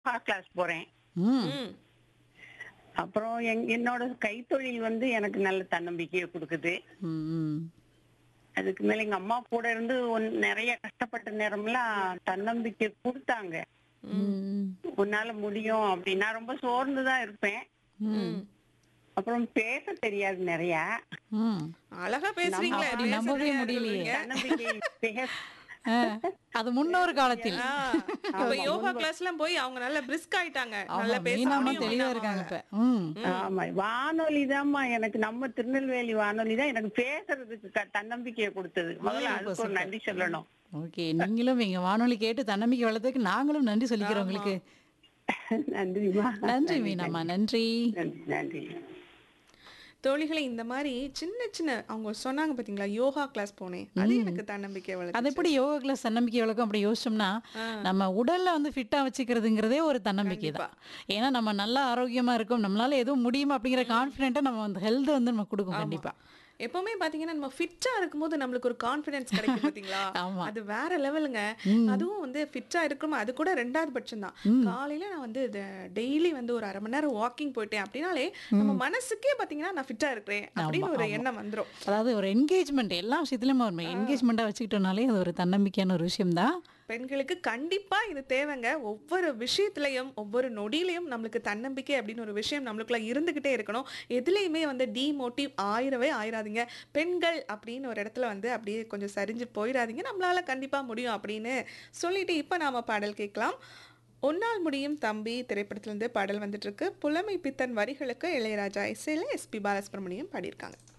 Yoga class போறேன் ம் ம் அப்புறம் என் என்னோட கைத்தொழில் வந்து எனக்கு நல்ல தன்னம்பிக்கையை கொடுக்குது ம், ம். அதுக்கு மேல எங்க அம்மா கூட இருந்து ஒன்- நிறைய கஷ்டப்பட்ட நேரம்லாம் தன்னம்பிக்கை கொடுத்தாங்க ம், உன்னால முடியும் அப்படின்னா ரொம்ப சோர்ந்துதான் இருப்பேன் ம், அப்புறம் பேச தெரியாது நிறைய ம். அழகா பேசுறீங்களே அப்படி நம்பவே பேசுறதே முடியலையே. அறிவுங்க. தன்னம்பிக்கை பேச ஆ, அது முன்னொரு காலத்தில் ஆ, இப்ப யோகா கிளாஸ் எல்லாம் போய் அவங்க நல்ல பிரிஸ்க் ஆயிட்டாங்க நல்லா ஆமா, பேச மீனாமா முடியும் தெளிவா மீனாமாவால. இருக்காங்க இப்ப ம் ஆமா வானொலி தான்மா எனக்கு நம்ம திருநெல்வேலி வானொலி தான் எனக்கு பேசுறதுக்கு க- தன்னம்பிக்கையை கொடுத்தது முதல்ல அதுக்கு ஒரு நன்றி சொல்லணும் ஓகே நீங்களும் எங்க வானொலி கேட்டு தன்னம்பிக்கை வளர்த்ததுக்கு நாங்களும் நன்றி சொல்லிக்கிறோம் உங்களுக்கு நன்றிமா நன்றி மீனாமா நன்றி நன்றி நன்றி தோழிகளை இந்த மாதிரி சின்ன சின்ன அவங்க சொன்னாங்க பாத்தீங்களா யோகா கிளாஸ் போனேன் அது எனக்கு தன்னம்பிக்கை அது வளர்த்து எப்படி யோகா கிளாஸ் தன்னம்பிக்கை வழக்கம் அப்படி யோசிச்சோம்னா நம்ம உடல்ல வந்து ஃபிட்டா வச்சுக்கிறதுங்கிறதே ஒரு தன்னம்பிக்கை தான் ஏன்னா நம்ம நல்லா ஆரோக்கியமா இருக்கோம் நம்மளால எதுவும் முடியுமா அப்படிங்கிற கான்ஃபிடென்ட்டை நம்ம அந்த ஹெல்த் வந்து நம்ம கொடுக்கும் கண்டிப்பா எப்பவுமே பாத்தீங்கன்னா நம்ம ஃபிட்டா இருக்கும்போது நம்மளுக்கு ஒரு கான்ஃபிடன்ஸ் கிடைக்கும் பாத்தீங்களா ஆமா. அது வேற லெவலுங்க அதுவும் வந்து ஃபிட்டா இருக்கணும் அது கூட ரெண்டாவது பட்சம் தான் காலையில நான் வந்து டெய்லி வந்து ஒரு அரை மணி நேரம் வாக்கிங் போயிட்டேன் அப்படின்னாலே நம்ம மனசுக்கே பாத்தீங்கன்னா நான் ஃபிட்டா இருக்கிறேன் அப்படின்னு ஒரு எண்ணம் வந்துரும் அதாவது ஒரு என்கேஜ்மெண்ட் எல்லா விஷயத்துலயுமே ஒரு என்கேஜ்மெண்ட்டாக வச்சுக்கிட்டோம்னாலே அது ஒரு தன்னம்பிக்கையான ஒரு விஷயம் தான் பெண்களுக்கு கண்டிப்பா இது தேவைங்க ஒவ்வொரு விஷயத்திலையும் ஒவ்வொரு நொடியிலையும் நம்மளுக்கு தன்னம்பிக்கை அப்படின்னு ஒரு விஷயம் நம்மளுக்குள்ள இருந்துகிட்டே இருக்கணும் எதுலையுமே வந்து டிமோட்டிவ் ஆயிரவே ஆயிராதீங்க பெண்கள் அப்படின்னு ஒரு இடத்துல வந்து அப்படியே கொஞ்சம் சரிஞ்சு போயிடாதீங்க நம்மளால கண்டிப்பா முடியும் அப்படின்னு சொல்லிட்டு இப்ப நாம பாடல் கேட்கலாம் ஒன்னால் முடியும் தம்பி திரைப்படத்திலிருந்து பாடல் வந்துட்டு இருக்கு புலமை பித்தன் வரிகளுக்கு இளையராஜா இசையில எஸ்பி பாலசுப்ரமணியம் பாடியிருக்காங்க